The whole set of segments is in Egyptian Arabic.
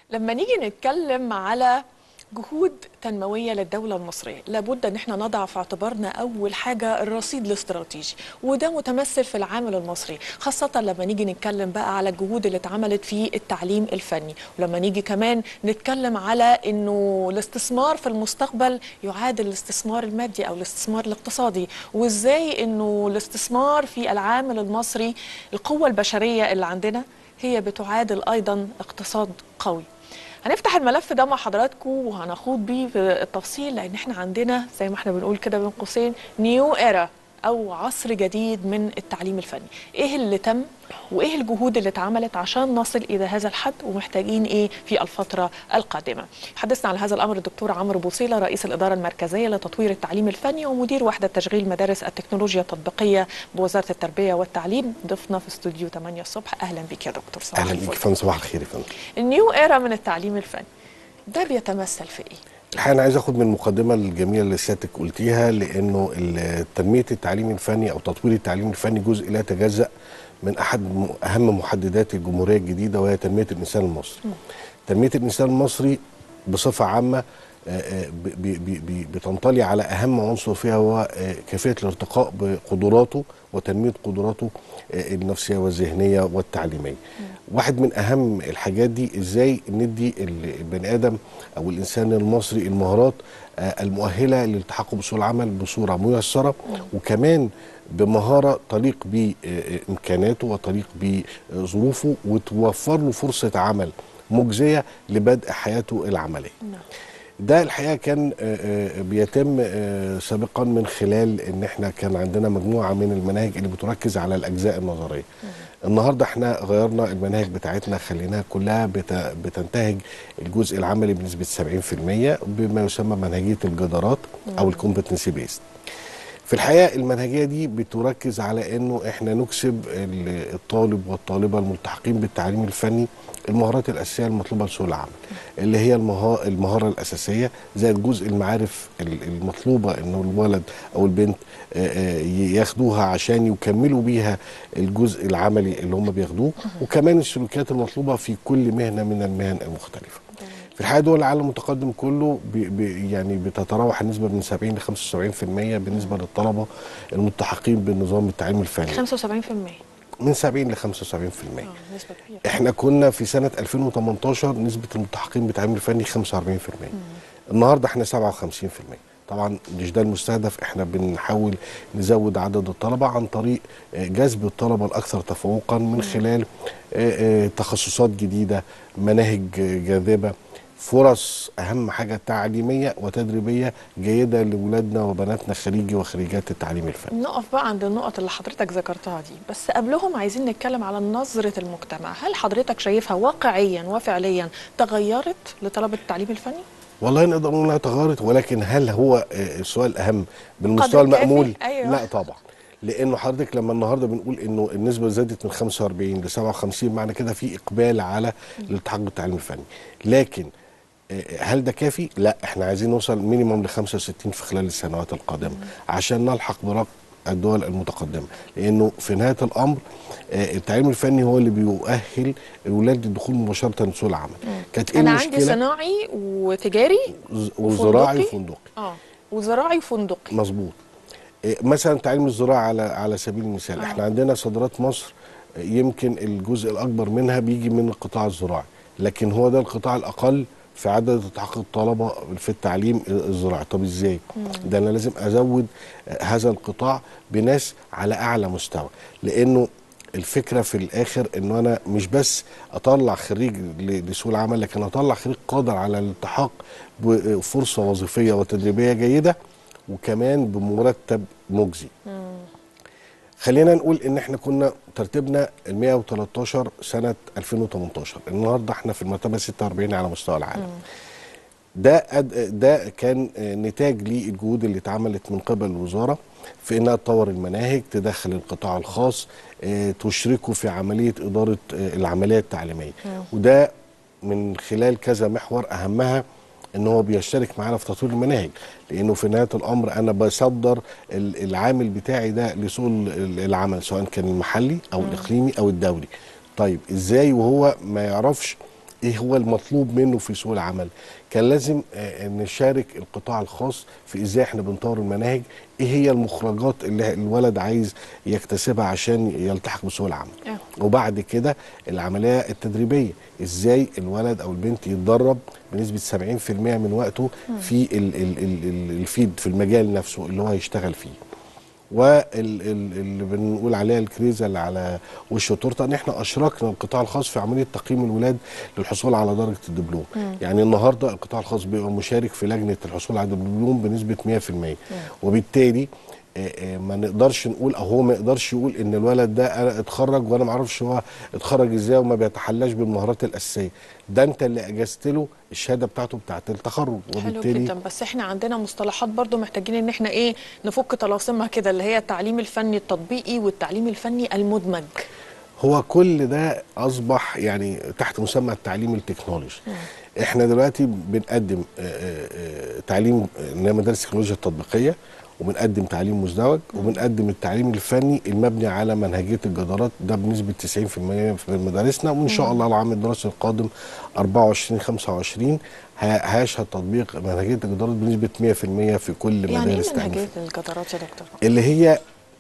لما نيجي نتكلم على جهود تنموية للدولة المصرية لابد ان احنا نضع في اعتبارنا اول حاجة الرصيد الاستراتيجي وده متمثل في العامل المصري خاصة لما نيجي نتكلم بقى على الجهود اللي اتعملت في التعليم الفني ولما نيجي كمان نتكلم على انه الاستثمار في المستقبل يعادل الاستثمار المادي او الاستثمار الاقتصادي وازاي انه الاستثمار في العامل المصري القوة البشرية اللي عندنا هي بتعادل ايضا اقتصاد قوي هنفتح الملف ده مع حضراتكم وهنخوض بيه في التفصيل لان احنا عندنا زي ما احنا بنقول كده بين قوسين نيو ايرا او عصر جديد من التعليم الفني ايه اللي تم وايه الجهود اللي اتعملت عشان نصل الى هذا الحد ومحتاجين ايه في الفتره القادمه حدثنا على هذا الامر الدكتور عمرو بوصيله رئيس الاداره المركزيه لتطوير التعليم الفني ومدير وحده تشغيل مدارس التكنولوجيا التطبيقيه بوزاره التربيه والتعليم ضيفنا في استوديو 8 الصبح اهلا بك يا دكتور صباح اهلا الفل. بيك فندم صباح الخير يا فندم النيو ايرا من التعليم الفني ده بيتمثل في ايه الحقيقه انا عايز اخد من المقدمه الجميله اللي سيادتك قلتيها لانه ال- تنميه التعليم الفني او تطوير التعليم الفني جزء لا يتجزا من احد م- اهم محددات الجمهوريه الجديده وهي تنميه الانسان المصري. تنميه الانسان المصري بصفه عامه آه، آه، ب- ب- ب- ب- بتنطلي على اهم عنصر فيها هو آه، كيفيه الارتقاء بقدراته وتنميه قدراته آه، النفسيه والذهنيه والتعليميه. واحد من اهم الحاجات دي ازاي ندي البني ادم او الانسان المصري المهارات آه، المؤهله للالتحاق بسوق العمل بصوره ميسره وكمان بمهاره تليق بامكاناته وتليق بظروفه وتوفر له فرصه عمل مجزيه لبدء حياته العمليه. ده الحقيقه كان آه، آه، بيتم آه، سابقا من خلال ان احنا كان عندنا مجموعه من المناهج اللي بتركز على الاجزاء النظريه. النهارده احنا غيرنا المناهج بتاعتنا خليناها كلها بت- بتنتهج الجزء العملي بنسبه 70% بما يسمى منهجيه الجدارات او الكومبتنسي بيست. في الحقيقه المنهجيه دي بتركز على انه احنا نكسب ال- الطالب والطالبه الملتحقين بالتعليم الفني المهارات الاساسيه المطلوبه لسوق العمل اللي هي المها- المهاره الاساسيه زائد جزء المعارف ال- المطلوبه انه الولد او البنت آه، آه، ياخدوها عشان يكملوا بيها الجزء العملي اللي هم بياخدوه وكمان السلوكيات المطلوبه في كل مهنه من المهن المختلفه في الحقيقه دول العالم المتقدم كله بي بي يعني بتتراوح النسبه من 70 ل 75% بالنسبه للطلبه الملتحقين بالنظام التعليم الفني 75% من 70 ل 75% اه نسبه كبيره احنا كنا في سنه 2018 نسبه الملتحقين بالتعليم الفني 45% النهارده احنا 57% طبعا مش ده المستهدف احنا بنحاول نزود عدد الطلبه عن طريق آه، جذب الطلبه الاكثر تفوقا من خلال آه، آه، تخصصات جديده مناهج آه، جاذبه فرص اهم حاجه تعليميه وتدريبيه جيده لاولادنا وبناتنا خريجي وخريجات التعليم الفني نقف بقى عند النقط اللي حضرتك ذكرتها دي بس قبلهم عايزين نتكلم على نظرة المجتمع هل حضرتك شايفها واقعيا وفعليا تغيرت لطلبة التعليم الفني؟ والله نقدر نقول انها تغيرت ولكن هل هو آه، السؤال الاهم بالمستوى قدر كافي؟ المأمول؟ أيوة. لا طبعا لانه حضرتك لما النهارده بنقول انه النسبه زادت من 45 ل 57 معنى كده في اقبال على الالتحاق بالتعليم الفني لكن آه، هل ده كافي؟ لا احنا عايزين نوصل مينيموم ل 65 في خلال السنوات القادمه عشان نلحق برقم الدول المتقدمه لانه في نهايه الامر آه، التعليم الفني هو اللي بيؤهل الولاد للدخول مباشره لسوق العمل كانت ايه أنا المشكله عندي صناعي وتجاري ز- وزراعي وفندقي؟ وفندقي اه وزراعي وفندقي مظبوط إيه، مثلا تعليم الزراعه على على سبيل المثال آه. احنا عندنا صادرات مصر آه، يمكن الجزء الاكبر منها بيجي من القطاع الزراعي لكن هو ده القطاع الاقل في عدد تحقيق الطلبه في التعليم الزراعي طب ازاي ده انا لازم ازود آه، هذا القطاع بناس على اعلى مستوى لانه الفكره في الاخر انه انا مش بس اطلع خريج ل- لسوق العمل لكن اطلع خريج قادر على الالتحاق بفرصه وظيفيه وتدريبيه جيده وكمان بمرتب مجزي خلينا نقول ان احنا كنا ترتيبنا ال 113 سنه 2018 النهارده احنا في المرتبه 46 على مستوى العالم ده أد... ده كان آه، نتاج للجهود اللي اتعملت من قبل الوزاره في انها تطور المناهج تدخل القطاع الخاص آه، تشركه في عمليه اداره آه، العمليه التعليميه وده من خلال كذا محور اهمها ان هو بيشترك معانا في تطوير المناهج لانه في نهايه الامر انا بصدر ال- العامل بتاعي ده لسوق ال- العمل سواء كان المحلي او الاقليمي او الدولي طيب ازاي وهو ما يعرفش ايه هو المطلوب منه في سوق العمل كان لازم آه، نشارك القطاع الخاص في ازاي احنا بنطور المناهج ايه هي المخرجات اللي الولد عايز يكتسبها عشان يلتحق بسوق العمل آه. وبعد كده العمليه التدريبيه ازاي الولد او البنت يتدرب بنسبه 70% من وقته في ال ال ال ال الفيد في المجال نفسه اللي هو هيشتغل فيه واللي بنقول عليها الكريزه اللي على وش التورته ان احنا اشركنا القطاع الخاص في عمليه تقييم الولاد للحصول على درجه الدبلوم يعني النهارده القطاع الخاص بيبقى مشارك في لجنه الحصول على الدبلوم بنسبه 100% وبالتالي آه، آه، ما نقدرش نقول او هو ما يقدرش يقول ان الولد ده انا اتخرج وانا ما اعرفش هو اتخرج ازاي وما بيتحلاش بالمهارات الاساسيه ده انت اللي اجزت له الشهاده بتاعته بتاعت التخرج حلو جدا بس احنا عندنا مصطلحات برضو محتاجين ان احنا ايه نفك طلاسمها كده اللي هي التعليم الفني التطبيقي والتعليم الفني المدمج هو كل ده اصبح يعني تحت مسمى التعليم التكنولوجي احنا دلوقتي بنقدم آه، آه، آه، تعليم اللي هي مدارس التكنولوجيا التطبيقيه وبنقدم تعليم مزدوج وبنقدم التعليم الفني المبني على منهجيه الجدارات ده بنسبه 90% في مدارسنا وان شاء الله العام الدراسي القادم 24 25 ه- هيشهد تطبيق منهجيه الجدارات بنسبه 100% في كل يعني ايه مدارس تعليم منهجيه الجدارات يا دكتور؟ اللي هي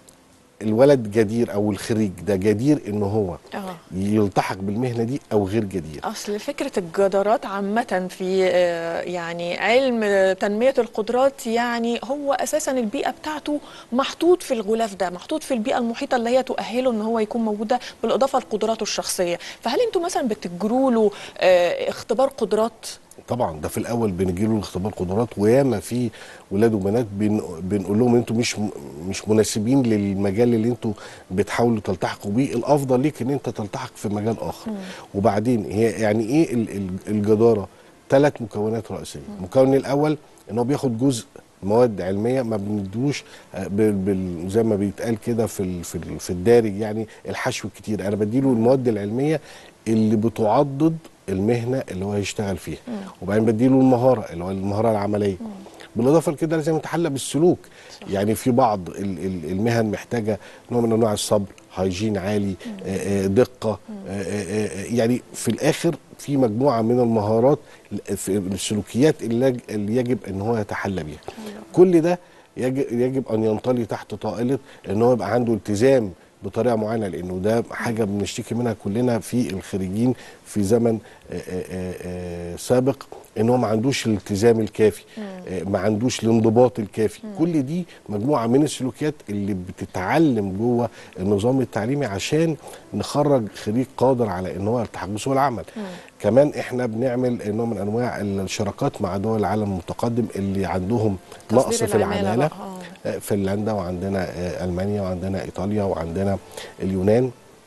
الولد جدير او الخريج ده جدير ان هو اه يلتحق بالمهنه دي او غير جدير اصل فكره الجدارات عامه في آه، يعني علم تنميه القدرات يعني هو اساسا البيئه بتاعته محطوط في الغلاف ده محطوط في البيئه المحيطه اللي هي تؤهله ان هو يكون موجوده بالاضافه لقدراته الشخصيه فهل انتوا مثلا بتجروا له آه، اختبار قدرات طبعا ده في الاول بنجي له الاختبار قدرات وياما في ولاد وبنات بن بنقول لهم انتوا مش م- مش مناسبين للمجال اللي انتوا بتحاولوا تلتحقوا بيه الافضل ليك ان انت تلتحق في مجال اخر وبعدين هي يعني ايه ال- ال- الجداره ثلاث مكونات رئيسيه المكون الاول ان هو بياخد جزء مواد علميه ما بندوش آه، بال- بال- زي ما بيتقال كده في ال- في ال- في الدارج يعني الحشو الكتير انا بديله المواد العلميه اللي بتعضد المهنه اللي هو هيشتغل فيها وبعدين بديله المهاره اللي هو المهاره العمليه بالاضافه لكده لازم يتحلى بالسلوك يعني في بعض ال- ال- المهن محتاجه نوع من انواع الصبر هيجين عالي آه، آه، دقه آه، آه، آه، يعني في الاخر في مجموعه من المهارات ل- في السلوكيات اللي يج- اللي يجب ان هو يتحلى بيها كل ده يجب, يجب ان ينطلي تحت طائله ان هو يبقى عنده التزام بطريقه معينه لانه ده حاجه بنشتكي منها كلنا في الخريجين في زمن آه، آه، آه، آه، سابق ان هو ما عندوش الالتزام الكافي آه، ما عندوش الانضباط الكافي كل دي مجموعه من السلوكيات اللي بتتعلم جوه النظام التعليمي عشان نخرج خريج قادر على ان هو يلتحق بسوق العمل كمان احنا بنعمل نوع من انواع الشراكات مع دول العالم المتقدم اللي عندهم نقص تصدير في العمالة العماله بقى، آه. آه، فنلندا وعندنا آه، المانيا وعندنا ايطاليا وعندنا اليونان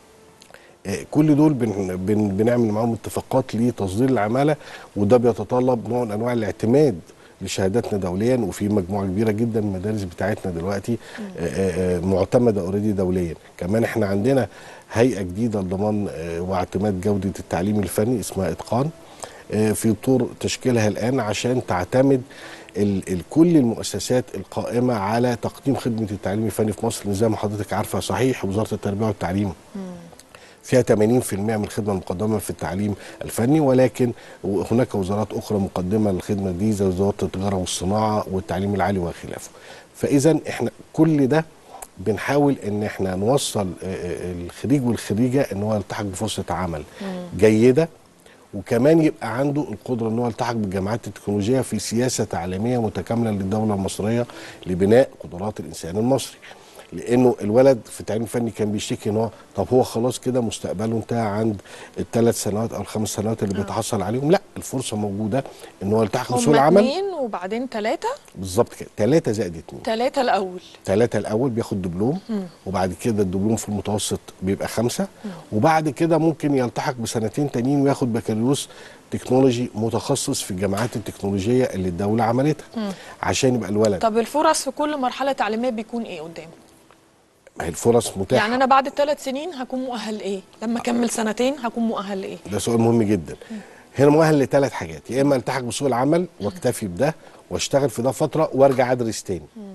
آه، كل دول بن بن بنعمل معاهم اتفاقات لتصدير العماله وده بيتطلب نوع من انواع الاعتماد لشهاداتنا دوليا وفي مجموعه كبيره جدا من المدارس بتاعتنا دلوقتي آه، آه، آه، معتمده اوريدي دوليا كمان احنا عندنا هيئه جديده لضمان آه، واعتماد جوده التعليم الفني اسمها اتقان آه، في طور تشكيلها الان عشان تعتمد ال ال كل المؤسسات القائمه على تقديم خدمه التعليم الفني في مصر زي ما حضرتك عارفه صحيح وزاره التربيه والتعليم فيها 80% من الخدمه المقدمه في التعليم الفني ولكن هناك وزارات اخرى مقدمه للخدمه دي زي وزاره التجاره والصناعه والتعليم العالي وخلافه. فاذا احنا كل ده بنحاول ان احنا نوصل آه، آه، الخريج والخريجه ان هو يلتحق بفرصه عمل جيده وكمان يبقى عنده القدره ان هو يلتحق بالجامعات التكنولوجيه في سياسه تعليميه متكامله للدوله المصريه لبناء قدرات الانسان المصري. لانه الولد في التعليم الفني كان بيشتكي ان هو طب هو خلاص كده مستقبله انتهى عند الثلاث سنوات او الخمس سنوات اللي بيتحصل عليهم لا الفرصه موجوده ان هو يلتحق بسوق هم العمل اتنين وبعدين ثلاثه بالظبط كده ثلاثه زائد اثنين ثلاثه الاول ثلاثة الأول بياخد دبلوم وبعد كده الدبلوم في المتوسط بيبقى خمسة وبعد كده ممكن يلتحق بسنتين تانيين وياخد بكالوريوس تكنولوجي متخصص في الجامعات التكنولوجية اللي الدولة عملتها عشان يبقى الولد طب الفرص في كل مرحله تعليميه بيكون ايه قدام ما هي الفرص متاحة يعني انا بعد الثلاث سنين هكون مؤهل ايه لما اكمل سنتين هكون مؤهل لايه ده سؤال مهم جدا هنا مؤهل لثلاث حاجات يا اما التحق بسوق العمل واكتفي بده واشتغل في ده فتره وارجع ادرس تاني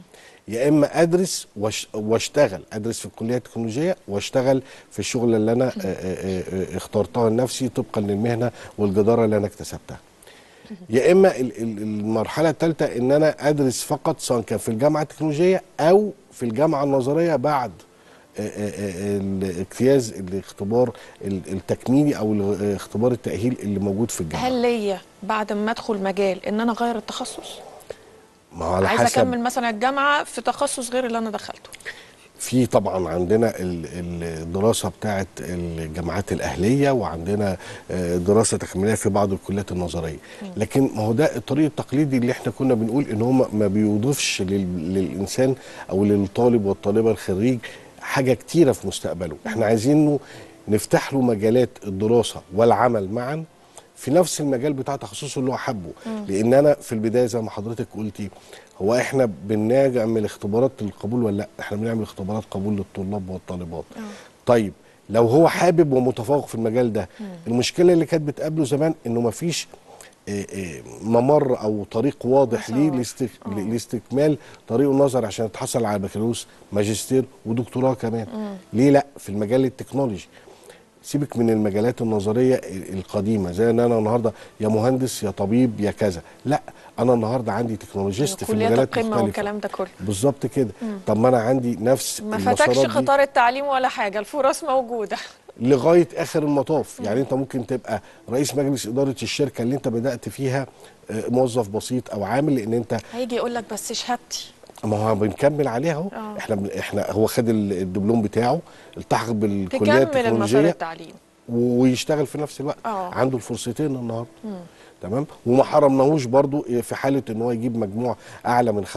يا اما ادرس واش- واشتغل ادرس في الكليه التكنولوجيه واشتغل في الشغل اللي انا آه، آه، آه، اخترتها لنفسي طبقا للمهنه والجداره اللي انا اكتسبتها يا اما ال- ال- المرحله الثالثه ان انا ادرس فقط سواء كان في الجامعه التكنولوجيه او في الجامعه النظريه بعد آه، آه، آه، الاجتياز الاختبار ال- التكميلي او ال- اختبار التاهيل اللي موجود في الجامعه هل ليا بعد ما ادخل مجال ان انا اغير التخصص ما هو على عايزه حسب اكمل مثلا الجامعه في تخصص غير اللي انا دخلته في طبعا عندنا ال- ال- الدراسه بتاعه الجامعات الاهليه وعندنا آه، دراسه تكميليه في بعض الكليات النظريه لكن ما هو ده الطريق التقليدي اللي احنا كنا بنقول ان هو ما- ما بيضيفش لل- للانسان او للطالب والطالبه الخريج حاجه كتيره في مستقبله احنا عايزينه نفتح له مجالات الدراسه والعمل معا في نفس المجال بتاع تخصصه اللي هو حبه لان انا في البدايه زي ما حضرتك قلتي هو احنا بنعمل اختبارات القبول ولا لا احنا بنعمل اختبارات قبول للطلاب والطالبات طيب لو هو حابب ومتفوق في المجال ده المشكله اللي كانت بتقابله زمان انه مفيش آه، آه، ممر او طريق واضح ليه مسار. لاستك... لاستكمال طريقه النظر عشان يتحصل على بكالوريوس ماجستير ودكتوراه كمان ليه لا في المجال التكنولوجي سيبك من المجالات النظريه ال- القديمه زي ان انا النهارده يا مهندس يا طبيب يا كذا لا انا النهارده عندي تكنولوجيست في كليات مجالات القمه مختلفه والكلام ده كله بالظبط كده طب ما انا عندي نفس ما المسارات فتكش دي خطار التعليم ولا حاجه الفرص موجوده لغايه اخر المطاف يعني انت ممكن تبقى رئيس مجلس اداره الشركه اللي انت بدات فيها آه، موظف بسيط او عامل لان انت هيجي يقول لك بس شهادتي ما هو بنكمل عليها اهو آه. احنا بن- احنا هو خد ال- الدبلوم بتاعه التحق بالكليه تكمل المسار التكنولوجيه التعليم ويشتغل في نفس الوقت آه. عنده الفرصتين النهارده تمام وما حرمناهوش برضو في حاله ان هو يجيب مجموع اعلى من 75%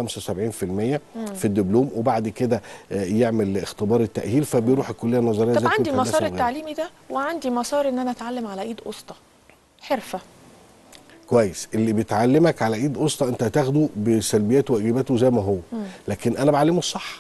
في الدبلوم وبعد كده آه، يعمل اختبار التاهيل فبيروح الكليه النظريه طب زي عندي كلية مسار هندسة وغيرها. التعليمي ده وعندي مسار ان انا اتعلم على ايد اسطى حرفه كويس اللي بيتعلمك على ايد اسطى انت هتاخده بسلبياته وايجاباته زي ما هو لكن انا بعلمه الصح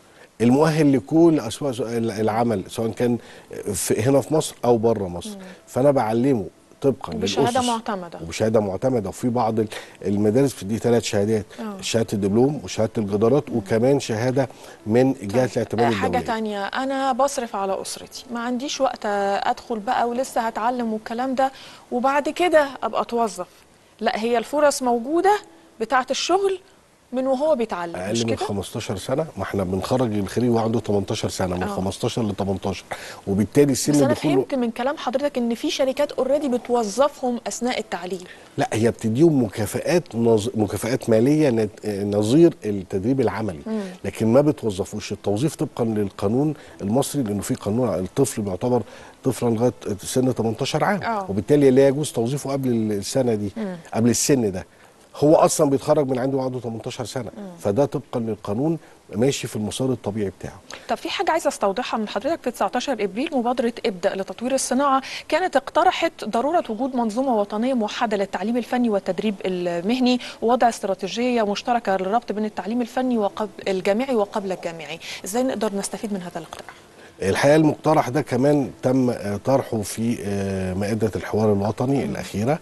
المؤهل لكل اسواق العمل سواء كان في هنا في مصر او بره مصر فانا بعلمه طبقا وبشهادة للأسس معتمدة. وبشهاده معتمده وفي بعض ال- المدارس بتدي ثلاث شهادات آه. شهاده الدبلوم وشهاده الجدارات وكمان شهاده من جهه الاعتماد آه، حاجة الدوليه تانية أنا بصرف على أسرتي ما عنديش وقت أدخل بقى ولسه هتعلم والكلام ده وبعد كده أبقى أتوظف لا هي الفرص موجودة بتاعة الشغل من وهو بيتعلم مش اقل من كده؟ 15 سنه ما احنا بنخرج الخريج وعنده 18 سنه من آه. 15 ل 18 وبالتالي بس السن أنا دخوله فهمت من كلام حضرتك إن في شركات أوريدي بتوظفهم أثناء التعليم لا هي بتديهم مكافآت نظ... مكافآت ماليه نت... نظير التدريب العملي لكن ما بتوظفوش التوظيف طبقا للقانون المصري لانه في قانون الطفل بيعتبر طفلا لغايه سن 18 عام آه. وبالتالي لا يجوز توظيفه قبل السنه دي قبل السن ده هو اصلا بيتخرج من عنده وعنده 18 سنه فده طبقا للقانون ماشي في المسار الطبيعي بتاعه طب في حاجة عايزة استوضحها من حضرتك في 19 ابريل مبادرة ابدأ لتطوير الصناعة كانت اقترحت ضرورة وجود منظومة وطنية موحدة للتعليم الفني والتدريب المهني ووضع استراتيجية مشتركة للربط بين التعليم الفني وقبل الجامعي وقبل الجامعي، ازاي نقدر نستفيد من هذا الاقتراح؟ الحقيقه المقترح ده كمان تم آه، طرحه في آه، مائده الحوار الوطني الاخيره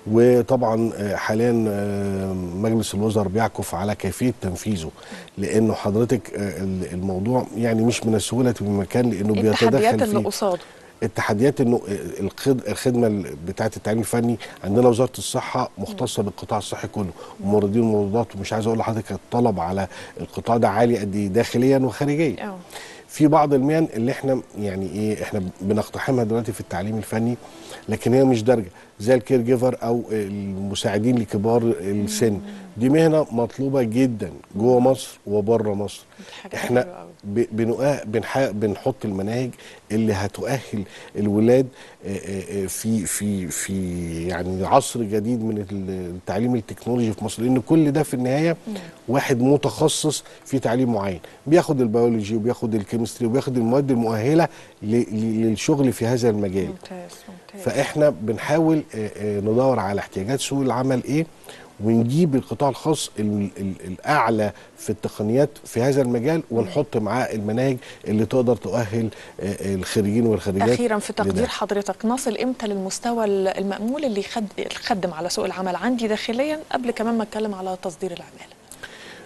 وطبعا آه، حاليا آه، مجلس الوزراء بيعكف على كيفيه تنفيذه لانه حضرتك آه، ال- الموضوع يعني مش من السهوله بمكان لانه التحديات بيتدخل اللي في قصاده التحديات انه الخد- الخدمه بتاعه التعليم الفني عندنا وزاره الصحه مختصه بالقطاع الصحي كله وممرضين وممرضات ومش عايز اقول لحضرتك الطلب على القطاع ده عالي قد ايه داخليا وخارجيا اه في بعض المهن اللي احنا يعني ايه احنا بنقتحمها دلوقتي في التعليم الفني لكن هي مش دارجه زي الكير جيفر او المساعدين لكبار السن دي مهنه مطلوبه جدا جوه مصر وبره مصر حاجة حلوة احنا أوي. ب- بنؤه- بنح- بنحط المناهج اللي هتؤهل الولاد آه، آه، آه، في في في يعني عصر جديد من التعليم التكنولوجي في مصر لان كل ده في النهايه واحد متخصص في تعليم معين بياخد البيولوجي وبياخد الكيمستري وبياخد المواد المؤهله ل- ل- للشغل في هذا المجال ممتاز ممتاز فاحنا بنحاول آه، آه، ندور على احتياجات سوق العمل ايه ونجيب القطاع الخاص ال- ال- الاعلى في التقنيات في هذا المجال ونحط معاه المناهج اللي تقدر تؤهل آه، آه، الخريجين والخريجات اخيرا في تقدير لده. حضرتك نصل امتى للمستوى المأمول اللي يخد- يخدم على سوق العمل عندي داخليا قبل كمان ما اتكلم على تصدير العماله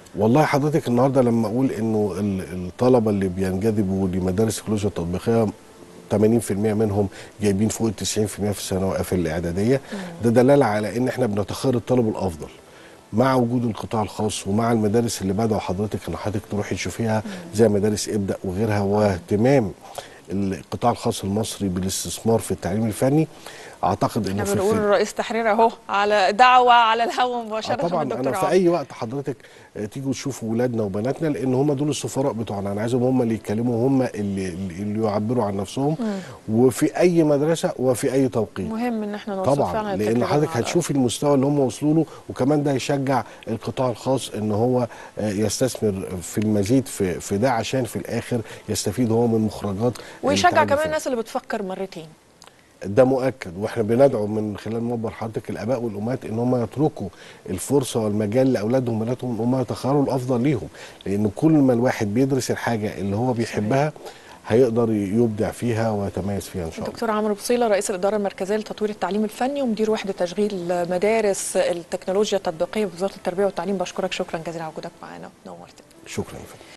والله حضرتك النهارده لما اقول انه ال- الطلبه اللي بينجذبوا لمدارس التكنولوجيا التطبيقيه 80% منهم جايبين فوق ال 90% في الثانويه في الاعداديه ده دلاله على ان احنا بنتخير الطالب الافضل مع وجود القطاع الخاص ومع المدارس اللي بدأوا حضرتك ان حضرتك تروحي تشوفيها زي مدارس ابدأ وغيرها واهتمام القطاع الخاص المصري بالاستثمار في التعليم الفني اعتقد انه احنا في بنقول في- رئيس تحرير اهو على دعوه على الهوا آه مباشره طبعا من انا دكتور في عمرو. اي وقت حضرتك آه، تيجوا تشوفوا ولادنا وبناتنا لان هم دول السفراء بتوعنا انا عايزهم هم اللي يتكلموا هم اللي اللي يعبروا عن نفسهم وفي اي مدرسه وفي اي توقيت مهم ان احنا نوصل طبعا فعلا لان التجربة حضرتك مع الأرض. هتشوفي المستوى اللي هم وصلوا له وكمان ده يشجع القطاع الخاص ان هو آه، يستثمر في المزيد في في ده عشان في الاخر يستفيد هو من مخرجات ويشجع التعليم كمان الفني. الناس اللي بتفكر مرتين ده مؤكد واحنا بندعو من خلال منبر حضرتك الاباء والامهات ان هم يتركوا الفرصه والمجال لاولادهم وبناتهم ان هم يتخيروا الافضل ليهم لان كل ما الواحد بيدرس الحاجه اللي هو بيحبها هيقدر يبدع فيها ويتميز فيها ان شاء الله دكتور عمرو بصيله رئيس الاداره المركزيه لتطوير التعليم الفني ومدير وحده تشغيل مدارس التكنولوجيا التطبيقيه بوزاره التربيه والتعليم بشكرك شكرا جزيلا على وجودك معانا نورتنا شكرا يا فندم